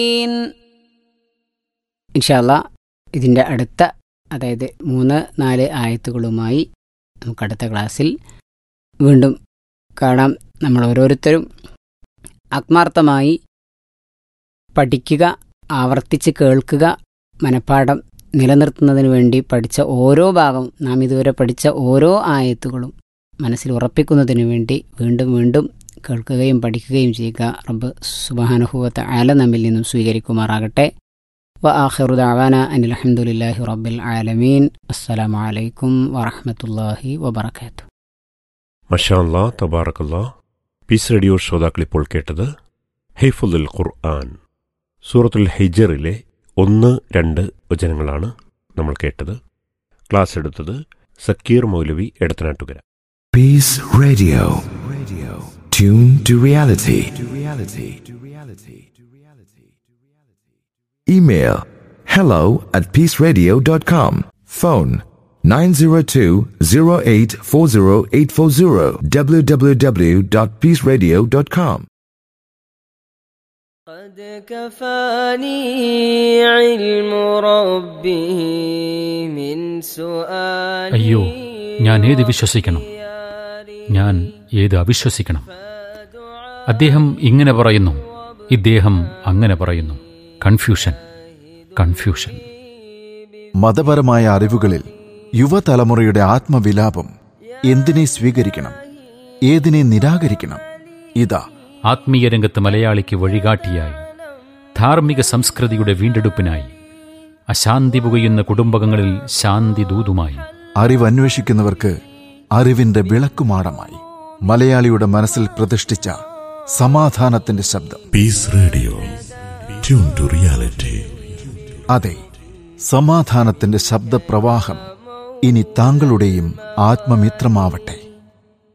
ഇൻഷാല്ല ഇതിൻ്റെ അടുത്ത അതായത് മൂന്ന് നാല് ആയത്തുകളുമായി നമുക്ക് അടുത്ത ക്ലാസ്സിൽ വീണ്ടും കാണാം നമ്മൾ ഓരോരുത്തരും ആത്മാർത്ഥമായി പഠിക്കുക ആവർത്തിച്ച് കേൾക്കുക മനഃപ്പാഠം നിലനിർത്തുന്നതിന് വേണ്ടി പഠിച്ച ഓരോ ഭാഗവും നാം ഇതുവരെ പഠിച്ച ഓരോ ആയത്തുകളും മനസ്സിൽ ഉറപ്പിക്കുന്നതിന് വേണ്ടി വീണ്ടും വീണ്ടും കേൾക്കുകയും പഠിക്കുകയും ചെയ്യുക റബ്ബ് സുബാനുഭവത്തെ ആല നമ്മിൽ നിന്നും സ്വീകരിക്കുമാറാകട്ടെ വ ആഖിറു ദഅവാന അനിൽ അൽഹംദുലില്ലാഹി റബ്ബിൽ ആലമീൻ അസ്സലാമു അലൈക്കും വറഹ്മത്തുള്ളാഹി വബറകാതുഹു മഷാല്ലാ തബാറക്കല്ലാ പീസ് റേഡിയോ ശ്രോതാക്കൾ ഇപ്പോൾ കേട്ടത് ഹെയ്ഫുൽ ഖുർആൻ സൂറത്തുൽ ഹൈജറിലെ ഒന്ന് രണ്ട് വചനങ്ങളാണ് നമ്മൾ കേട്ടത് ക്ലാസ് എടുത്തത് സക്കീർ മൗലവി Edathanattukara Peace Radio. Radio. Tune to reality. To reality. To reality. To reality. Email hello at peaceradio.com. Phone 902-0840840 www.peaceradio.com. قد كفاني علم ربه من سؤالي അയ്യോ ഞാൻ ഏത് വിശ്വസിക്കണം ഞാൻ ഏത് അവിശ്വസിക്കണം അദ്ദേഹം ഇങ്ങനെ പറയുന്നു ഇദ്ദേഹം അങ്ങനെ പറയുന്നു കൺഫ്യൂഷൻ കൺഫ്യൂഷൻ മതപരമായ അറിവുകളിൽ യുവതലമുറയുടെ ആത്മവിലാപം എന്തിനെ സ്വീകരിക്കണം ഏതിനെ നിരാകരിക്കണം ഇതാ ആത്മീയ രംഗത്ത് മലയാളിക്ക് വഴികാട്ടിയായി ധാർമ്മിക സംസ്കൃതിയുടെ വീണ്ടെടുപ്പിനായി അശാന്തി പുകയുന്ന കുടുംബങ്ങളിൽ ശാന്തി ദൂതുമായി അറിവന്വേഷിക്കുന്നവർക്ക് അറിവിന്റെ വിളക്കുമാടമായി മലയാളിയുടെ മനസ്സിൽ പ്രതിഷ്ഠിച്ച സമാധാനത്തിന്റെ ശബ്ദം Peace Radio. Tune to reality. അതെ സമാധാനത്തിന്റെ ശബ്ദപ്രവാഹം ഇനി താങ്കളുടെയും ആത്മമിത്രമാവട്ടെ